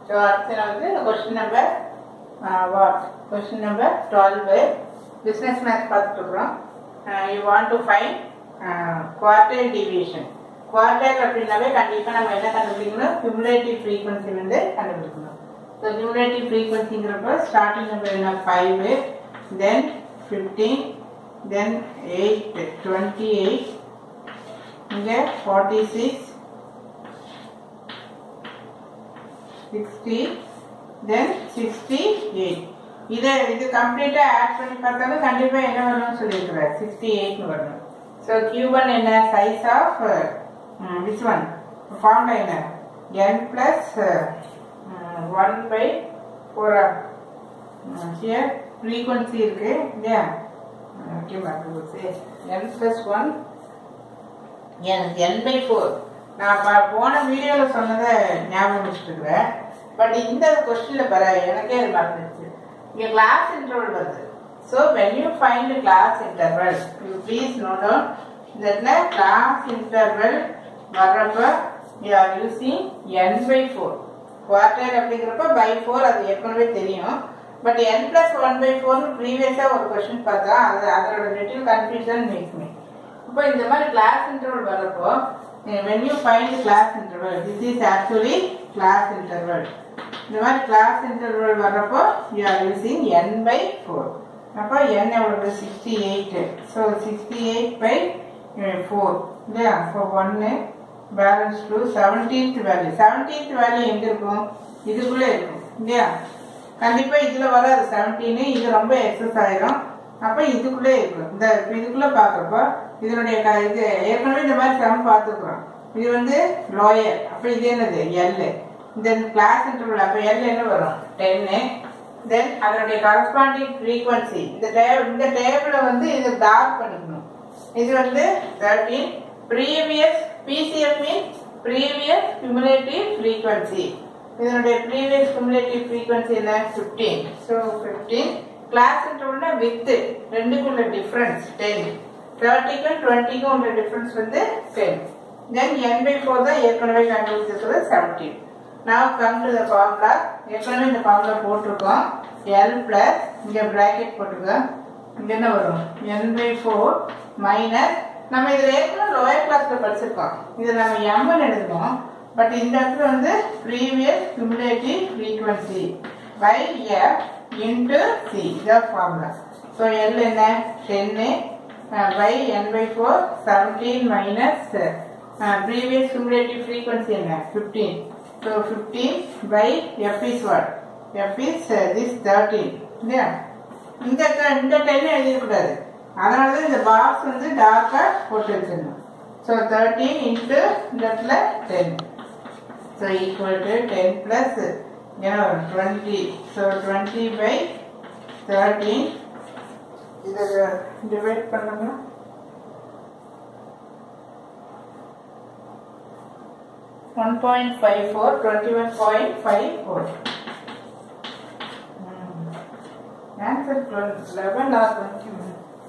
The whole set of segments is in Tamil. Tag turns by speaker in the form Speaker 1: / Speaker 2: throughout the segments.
Speaker 1: ஸோ அடுத்து நான் வந்து question number what question number twelve business maths பார்த்துட்டு இருக்கிறோம் you want to find quartile deviation quartile அப்படின்னாவே கண்டிப்பாக நம்ம என்ன கண்டுபிடிக்கணும் cumulative frequency வந்து கண்டுபிடிக்கணும் ஸோ cumulative frequencyங்கிறப்ப ஸ்டார்டிங் நம்பர் என்ன five then fifteen then eight twenty eight இங்கே forty six sixty then sixty eight இதை இது கம்ப்ளீட்டாக ஆட் பண்ணி பார்த்தாலும் கண்டிப்பாக என்ன வரும்னு சொல்லியிருக்கிறார் சிக்ஸ்டி எயிட்னு வரணும் ஸோ கியூபன் என்ன சைஸ் ஆஃப் விச் ஒன் ஃபார்ம்ல என்ன N plus one by four here frequency இருக்கு இல்லையா ஓகே மறந்து N plus one N N by four நான் ப- போன வீடியோவில் சொன்னதை ஞாபகம் வச்சுருக்கிறேன் பட் இந்த கொஸ்டினில் பாரு எனக்கே அது மறந்துச்சு இங்கே கிளாஸ் இன்டர்வல் வருது so when you find class interval you please note down இந்த இடத்துல கிளாஸ் இன்டர்வல் வர்றப்ப you are using N by four quarter அப்படிங்கிறப்ப பை ஃபோர் அது ஏற்கனவே தெரியும் but N plus one by four ப்ரீவியஸாக ஒரு கொஸ்டின் பார்த்தா அது அதோட லிட்டில் கன்ஃபியூஷன் மேக்ஸ் மீ இப்போ இந்த மாதிரி கிளாஸ் இன்டர்வல் வரப்போ when you find class interval this is actually class interval இந்த மாதிரி கிளாஸ் இன்டர்வல் வர்றப்போ you are using N by four அப்போ என் எவ்வளவு sixty eight so sixty eight by four இல்லையா ஸோ ஒன்று balance to seventeenth value seventeenth value எங்கே இருக்கும் இதுக்குள்ளே இருக்கும் இல்லையா கண்டிப்பா இதுல வராது செவன்டீன் இது ரொம்ப எக்ஸஸ் ஆயிரும் அப்ப இதுக்குள்ளே இருக்கும் இந்த இப்ப இதுக்குள்ள பாக்குறப்போ இதனுடைய க- இது ஏற்கனவே இந்த மாதிரி சம் பார்த்துக்கிறோம் இது வந்து லோயர் அப்ப இது என்னது எல் இந்த கிளாஸ் இன்டர்வல் அப்ப எல் என்ன வரும் டென்னு தென் அதனுடைய கரஸ்பாண்டிங் ஃப்ரீக்வன்சி இந்த டேபிள் இந்த டேபிளை வந்து இது டார்க் பண்ணிக்கணும் இது வந்து thirteen previous PCF mean previous cumulative frequency இதனுடைய ப்ரீவியஸ் cumulative frequency என்ன 15 ஸோ 15 கிளாஸ் இன்டர்வல்னா வித் ரெண்டுக்கும் உள்ள டிஃபரன்ஸ் 10 தேர்ட்டிக்கும் டுவெண்ட்டிக்கும் உள்ள டிஃபரன்ஸ் வந்து 10 தென் என் பை ஃபோர் தான் ஏற்கனவே கண்டுபிடிச்சிருக்கிறது செவன்டீன் நான் கம் டு த ஃபார்முலா ஏற்கனவே இந்த ஃபார்முலா போட்டிருக்கோம் எல் பிளஸ் இங்கே ப்ராக்கெட் போட்டுக்கோங்க இங்க என்ன வரும் என் பை ஃபோர் மைனஸ் நம்ம இதில் ஏற்கனவே லோயர் கிளாஸ்ல படிச்சிருக்கோம் இது நம்ம எம்னு எழுதுவோம் பட் இந்த இடத்துல வந்து previous cumulative frequency by F into C இதான் ஃபார்முலா ஸோ எல் என்ன டென்னு by N by four seventeen minus previous cumulative frequency என்ன fifteen so fifteen by F is what F is this thirteen இல்லையா இந்த ட- இந்த டென் எழுதிடக்கூடாது அதனால தான் இந்த பாக்ஸ் வந்து டார்க்காக போட்டு வச்சிடணும் ஸோ தேர்ட்டீன் இன்ட்டு இந்த இடத்துல ten so equal to ten plus ஏன்னா twenty so twenty by thirteen இதை டிவைட் பண்ணுங்க one point five four twenty one point five four answer eleven or twenty one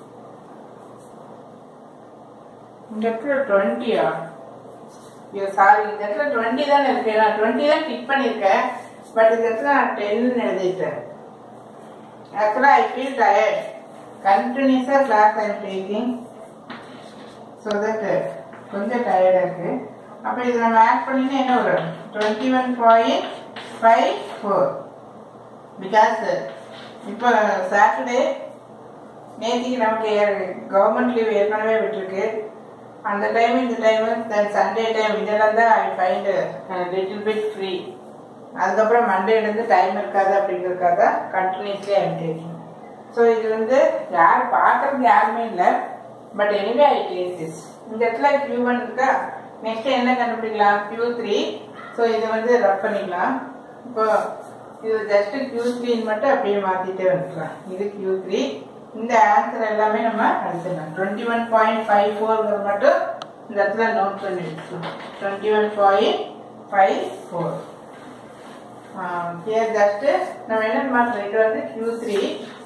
Speaker 1: இந்த இடத்துல டுவெண்ட்டியா ஐயோ சாரி இந்த இடத்துல டுவெண்ட்டி தான் இருக்கு நான் டுவெண்ட்டி தான் டிக் பண்ணியிருக்கேன் பட் இந்த இடத்துல நான் டென் எழுதிட்டேன் ஆக்சுவலாக ஐ ஃபீல் டயர்ட் கண்டினியூஸாக class I'm taking so that கொஞ்சம் டயர்டாக இருக்கு அப்போ இது நம்ம ஆட் பண்ணினா என்ன வரும் twenty one point five four because இப்போ சாட்டர்டே நேற்றுக்கு நமக்கு கவர்மெண்ட் லீவ் ஏற்கனவே விட்டுருக்கு அந்த டைம் இந்த டைம் தென் சண்டே டைம் இதெல்லாம் தான் I find little bit free அதுக்கப்புறம் மண்டேலேருந்து டைம் இருக்காது அப்படிங்கிறதுக்காக கண்டினியூஸ்லி ஐம் டேக்கிங் ஸோ இது வந்து யார் பார்க்கறதுக்கு யாருமே இல்லை but anyway I take this இந்த இடத்துல கியூ ஒன் இருக்கா நெக்ஸ்ட் என்ன கண்டுபிடிக்கலாம் கியூ த்ரீ ஸோ இதை வந்து ரப் பண்ணிக்கலாம் இப்போ இது ஜஸ்ட் கியூ த்ரீன்னு மட்டும் அப்படியே மாற்றிட்டே வந்துக்கலாம் இது கியூ த்ரீ இந்த ஆன்சர் எல்லாமே நம்ம அடிச்சிடலாம் டுவெண்ட்டி ஒன் பாயிண்ட் ஃபைவ் ஃபோர்ங்கிறது மட்டும் இந்த இடத்துல நோட் பண்ணி வச்சுக்கலாம் twenty one point five four here just நம்ம என்ன மாற்றோம் இது வந்து கியூ த்ரீ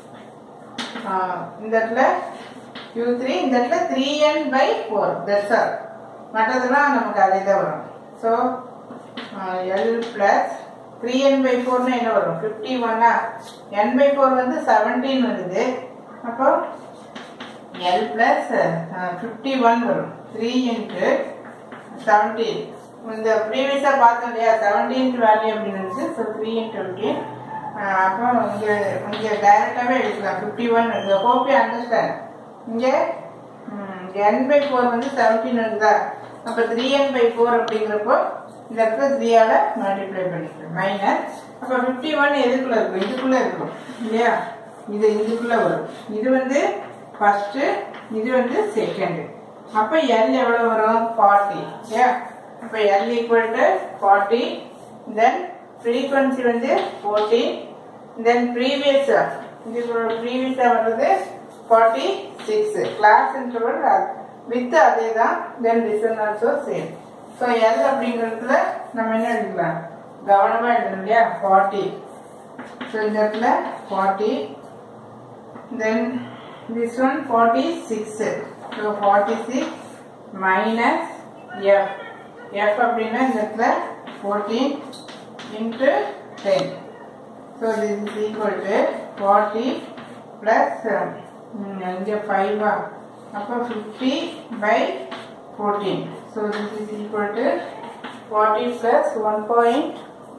Speaker 1: இந்த இடத்துல கியூ த்ரீ இந்த இடத்துல three N by four that's all மற்றதெல்லாம் நமக்கு அதே தான் வரும் so L plus three N by ஃபோர்னா என்ன வரும் ஃபிஃப்டி ஒன்னா என் பை ஃபோர் வந்து செவன்டீன் வருது அப்போ எல் பிளஸ் ஃபிஃப்டி ஒன் வரும் த்ரீ இன்ட்டு செவன்டீன் இந்த ப்ரீவியஸாக பார்த்தோம் இல்லையா செவன்டீன் வேல்யூ அப்படின்னு இருந்துச்சு ஸோ த்ரீ இன்ட்டு ஃபிஃப்டீன் அப்போ இங்கே இங்கே டைரெக்டாகவே எடுக்கலாம் ஃபிஃப்டி ஒன் இருக்குது ஹோப் யூ அண்டர்ஸ்டாண்ட் இங்கே என் பை ஃபோர் வந்து செவன்டீன் இருக்குதா அப்போ த்ரீ என் பை ஃபோர் அப்படிங்கிறப்போ இந்த இடத்துல த்ரீயால் மல்டிப்ளை பண்ணிக்கலாம் மைனஸ் அப்போ ஃபிஃப்டி ஒன் எதுக்குள்ளே இருக்கும் இதுக்குள்ளே இருக்கும் இல்லையா இது இதுக்குள்ளே வரும் இது வந்து ஃபஸ்ட்டு இது வந்து செகண்டு அப்போ எல் எவ்வளோ வரும் ஃபார்ட்டி இல்லையா அப்போ L equal to forty then frequency வந்து ஃபோர்டீன் தென் ப்ரீவியஸ் இது ப்ரீவியஸாக வர்றது forty six class interval with அதே தான் then reason also same so L அப்படிங்கிறதுல நம்ம என்ன எடுக்கலாம் கவனமாக எடுக்கணும் இல்லையா ஃபார்ட்டி ஸோ இந்த இடத்துல forty then this one 46 so 46 minus f f அப்படின்னா இந்த இடத்துல 14 into 10 so this is equal to 40 plus um, இங்க 5 அப்போ 50 by 14 so this is equal to 40 plus 1 point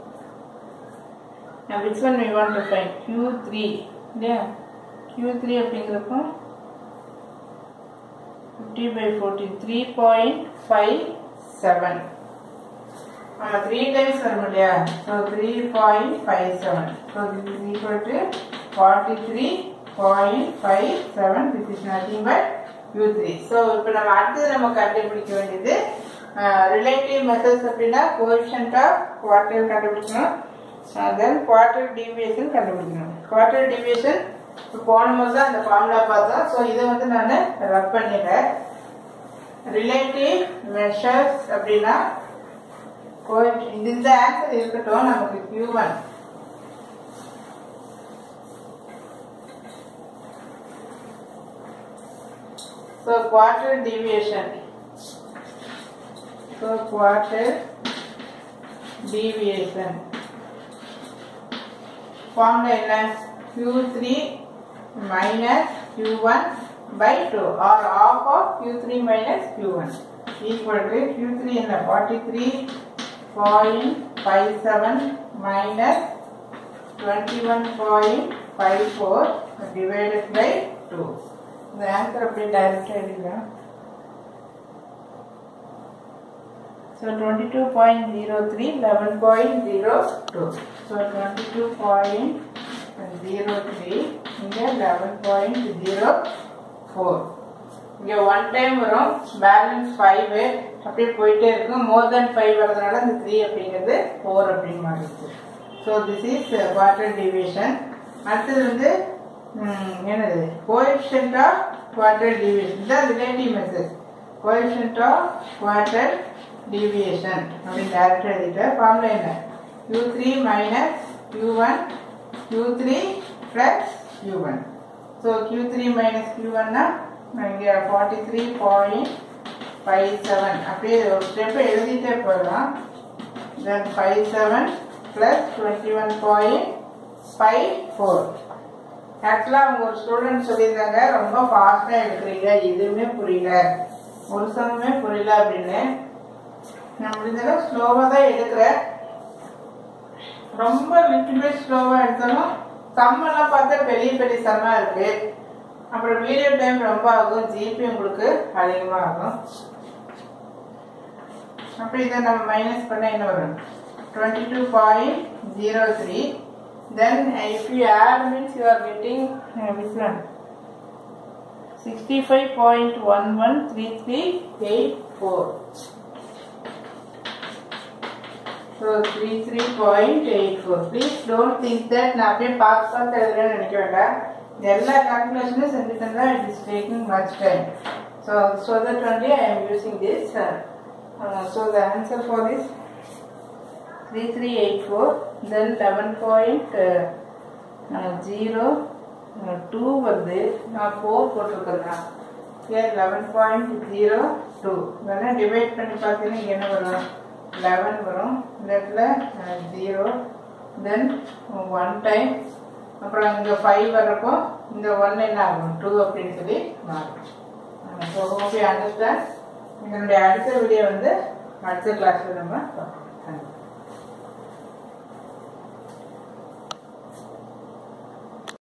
Speaker 1: now which one we want to find q3 yeah q3 அப்படிங்கிறப்போ 50 by 14 3.57 ஆமா த்ரீ டைம்ஸ் வரும் இல்லையா so three point five seven so this is equal to forty three point five seven this is nothing but Q three so இப்போ நம்ம அடுத்தது நம்ம கண்டுபிடிக்க வேண்டியது ரிலேட்டிவ் மெத்தட்ஸ் அப்படின்னா கோஎஃபிஷியன்ட் ஆஃப் குவார்டர் கண்டுபிடிக்கணும் தென் குவார்டர் டிவியேஷன் கண்டுபிடிக்கணும் குவார்டர் டிவியேஷன் இப்போ போன முறை தான் அந்த ஃபார்முலா பார்த்தோம் ஸோ இதை வந்து நான் ரப் பண்ணிடுறேன் ரிலேட்டிவ் மெஷர்ஸ் அப்படின்னா இந்த ஆன்சர் இருக்கட்டும் நமக்கு Q one so quarter deviation so quarter deviation formula என்ன q3 minus q1 by 2 or half of q3 minus q1 equal to q3 in the 43.57 minus 21.54 divided by 2 the answer அப்படியே டைரக்டா எழுதலாம் So 22.03, 11.02. So 22.03, இங்க 11.04. இங்க ஒன் டைம் வரும் பேலன்ஸ் ஃபைவ் அப்படியே போயிட்டே இருக்கும் மோர் தென் ஃபைவ் வரதுனால இந்த த்ரீ அப்படிங்கிறது ஃபோர் அப்படின்னு மாறிடுச்சு so this is quarter division அடுத்தது வந்து ம், என்னது கோஎஃபிஷியன்ட் ஆஃப் குவார்டர் டிவிஷன் தான் relative method coefficient of quarter deviation அப்படின்னு டேரக்டாக எழுதிட்டேன் ஃபார்முலா என்ன Q three minus Q one Q three plus Q one so Q three minus க்யூ ஒன்னா இங்கே forty three point five seven அப்படியே ஒரு ஸ்டெப்பு எழுதிட்டே போயிடலாம் then five seven plus twenty one point five four ஆக்சுவலாக அவங்க ஒரு ஸ்டூடெண்ட் சொல்லியிருந்தாங்க ரொம்ப ஃபாஸ்ட்டாக எடுக்கிறீங்க எதுவுமே புரியல ஒரு சமமே புரியல அப்படின்னு நான் முடிஞ்சளவு ஸ்லோவாக தான் எடுக்கிறேன் ரொம்ப லிட்டில் பிட் ஸ்லோவாக எடுத்தாலும் சம்மெல்லாம் பார்த்தா பெரிய பெரிய சம்மா இருக்கு அப்புறம் வீடியோ டைம் ரொம்ப ஆகும் ஜிபி உங்களுக்கு அதிகமாக ஆகும் அப்போ இதை நம்ம மைனஸ் பண்ண என்ன வரும் twenty two point zero three then if you add means you are getting which one sixty five point one one three three eight four so three three point eight four please don't think that நான் அப்படியே பார்த்து பார்த்து எழுதுறேன்னு நினைக்க வேண்டாம் இந்த எல்லா கால்குலேஷனும் செஞ்சுட்டு இருந்தால் it is taking much time so so that only I am using this so the answer for this three three eight four then eleven point zero two வருது நான் ஃபோர் போட்டிருக்கேன் here eleven point zero two வேணால் டிவைட் பண்ணி பார்த்தீங்கன்னா இங்க என்ன வரும் லெவன் வரும் இந்த இடத்துல ஜீரோ தென் ஒன் டைம் அப்புறம் இங்கே ஃபைவ் வர்றப்போ இந்த ஒன் என்ன ஆகும் டூ அப்படின்னு சொல்லி மாறும் ஸோ ஹோப் யூ அண்டர்ஸ்டாண்ட் இதனுடைய அடுத்த வீடியோ வந்து அடுத்த கிளாஸில் நம்ம பார்ப்போம்